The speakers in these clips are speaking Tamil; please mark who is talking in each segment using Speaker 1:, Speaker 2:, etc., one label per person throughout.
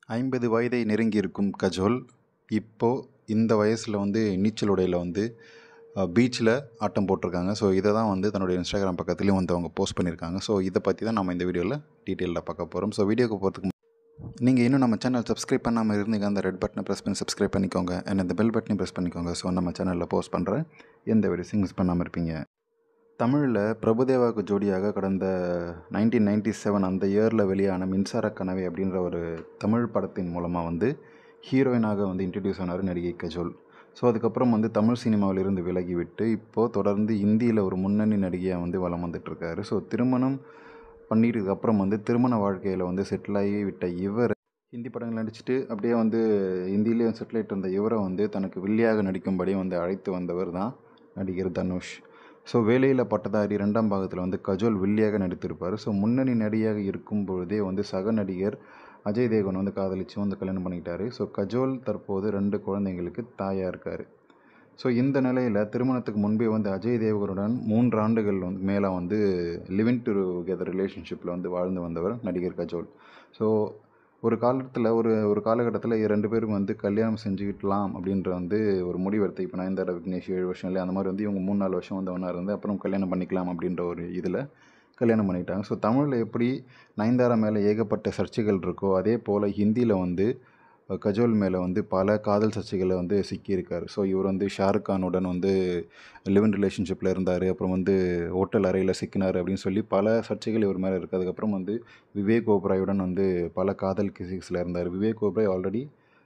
Speaker 1: ஐம்பது வயதை நெருங்கியிருக்கும் கஜோல் இப்போ இந்த வயசில் வந்து நீச்சல் உடையில் வந்து பீச்சில் ஆட்டம் போட்டிருக்காங்க ஸோ இதை தான் வந்து தன்னுடைய இன்ஸ்டாகிராம் பக்கத்துலேயும் வந்து அவங்க போஸ்ட் பண்ணியிருக்காங்க ஸோ இதை பற்றி தான் நம்ம இந்த வீடியோவில் டீட்டெயிலாக பார்க்க போகிறோம் ஸோ வீடியோக்கு போகிறதுக்கு நீங்கள் இன்னும் நம்ம சேனல் சப்ஸ்கிரைப் பண்ணாமல் இருந்தீங்க அந்த ரெட் பட்டனை ப்ரெஸ் பண்ணி சப்ஸ்கிரைப் பண்ணிக்கோங்க அண்ட் அந்த பெல் பட்டனையும் ப்ரெஸ் பண்ணிக்கோங்க ஸோ நம்ம சேனலில் போஸ்ட் பண்ணுற எந்த வீடியோஸையும் மிஸ் பண்ணாமல் இருப்பீங்க தமிழில் பிரபுதேவாவுக்கு ஜோடியாக கடந்த நைன்டீன் நைன்டி செவன் அந்த இயரில் வெளியான மின்சார கனவை அப்படின்ற ஒரு தமிழ் படத்தின் மூலமாக வந்து ஹீரோயினாக வந்து இன்ட்ரடியூஸ் ஆனார் நடிகை கஜோல் ஸோ அதுக்கப்புறம் வந்து தமிழ் சினிமாவிலிருந்து விலகிவிட்டு இப்போது தொடர்ந்து இந்தியில் ஒரு முன்னணி நடிகையாக வந்து வலம் வந்துட்டுருக்காரு ஸோ திருமணம் பண்ணிட்டதுக்கு அப்புறம் வந்து திருமண வாழ்க்கையில் வந்து செட்டில் ஆகி விட்ட இவர் ஹிந்தி படங்கள் நடிச்சுட்டு அப்படியே வந்து ஹிந்திலேயே செட்டில் ஆகிட்டு இருந்த இவரை வந்து தனக்கு வில்லியாக நடிக்கும்படி வந்து அழைத்து வந்தவர் தான் நடிகர் தனுஷ் ஸோ வேலையில் பட்டதாரி ரெண்டாம் பாகத்தில் வந்து கஜோல் வில்லியாக நடித்திருப்பார் ஸோ முன்னணி நடிகையாக இருக்கும் பொழுதே வந்து சக நடிகர் அஜய் தேவன் வந்து காதலிச்சு வந்து கல்யாணம் பண்ணிக்கிட்டாரு ஸோ கஜோல் தற்போது ரெண்டு குழந்தைங்களுக்கு தாயாக இருக்கார் ஸோ இந்த நிலையில் திருமணத்துக்கு முன்பே வந்து அஜய் தேவகனுடன் மூன்று ஆண்டுகள் வந்து மேலே வந்து லிவிங் டுகெதர் ரிலேஷன்ஷிப்பில் வந்து வாழ்ந்து வந்தவர் நடிகர் கஜோல் ஸோ ஒரு காலத்தில் ஒரு ஒரு காலகட்டத்தில் ரெண்டு பேரும் வந்து கல்யாணம் செஞ்சுக்கிட்டலாம் அப்படின்ற வந்து ஒரு முடிவெடுத்து இப்போ நயன்தாரா விக்னேஷ் ஏழு வருஷம் இல்லை அந்த மாதிரி வந்து இவங்க மூணு நாலு வருஷம் வந்து ஒன்றா இருந்து அப்புறம் கல்யாணம் பண்ணிக்கலாம் அப்படின்ற ஒரு இதில் கல்யாணம் பண்ணிட்டாங்க ஸோ தமிழில் எப்படி நயன்தாரா மேலே ஏகப்பட்ட சர்ச்சைகள் இருக்கோ அதே போல் ஹிந்தியில் வந்து கஜோல் மேலே வந்து பல காதல் சர்ச்சைகளை வந்து சிக்கியிருக்கார் ஸோ இவர் வந்து ஷாருக் கானுடன் வந்து லிவ் இன் ரிலேஷன்ஷிப்பில் இருந்தார் அப்புறம் வந்து ஹோட்டல் அறையில் சிக்கினார் அப்படின்னு சொல்லி பல சர்ச்சைகள் இவர் மேலே இருக்குது அதுக்கப்புறம் வந்து விவேக் ஓப்ராயுடன் வந்து பல காதல் கிசிக்ஸில் இருந்தார் விவேக் ஓப்ராய் ஆல்ரெடி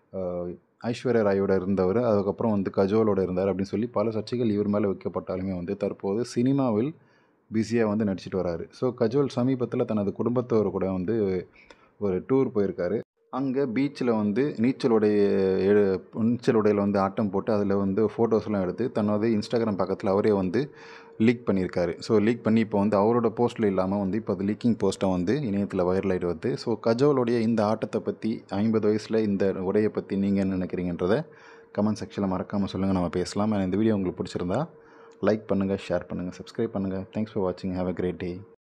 Speaker 1: ஐஸ்வர்யா ராயோட இருந்தவர் அதுக்கப்புறம் வந்து கஜோலோட இருந்தார் அப்படின்னு சொல்லி பல சர்ச்சைகள் இவர் மேலே வைக்கப்பட்டாலுமே வந்து தற்போது சினிமாவில் பிஸியாக வந்து நடிச்சிட்டு வராரு ஸோ கஜோல் சமீபத்தில் தனது குடும்பத்தோர் கூட வந்து ஒரு டூர் போயிருக்காரு அங்கே பீச்சில் வந்து நீச்சல் உடைய நீச்சல் உடையில் வந்து ஆட்டம் போட்டு அதில் வந்து ஃபோட்டோஸ்லாம் எடுத்து தன்னோட இன்ஸ்டாகிராம் பக்கத்தில் அவரே வந்து லீக் பண்ணியிருக்காரு ஸோ லீக் பண்ணி இப்போ வந்து அவரோட போஸ்ட்டில் இல்லாமல் வந்து இப்போ அது லீக்கிங் போஸ்ட்டை வந்து இணையத்தில் வைரல் ஆகிட்டு வருது ஸோ கஜோலுடைய இந்த ஆட்டத்தை பற்றி ஐம்பது வயசில் இந்த உடையை பற்றி நீங்கள் என்ன நினைக்கிறீங்கன்றதை கமெண்ட் செக்ஷனில் மறக்காமல் சொல்லுங்கள் நம்ம பேசலாம் இந்த வீடியோ உங்களுக்கு பிடிச்சிருந்தா லைக் பண்ணுங்கள் ஷேர் பண்ணுங்கள் சப்ஸ்கிரைப் பண்ணுங்கள் தேங்க்ஸ் ஃபார் வாட்சிங் ஹேவ் அ கிரேட் டே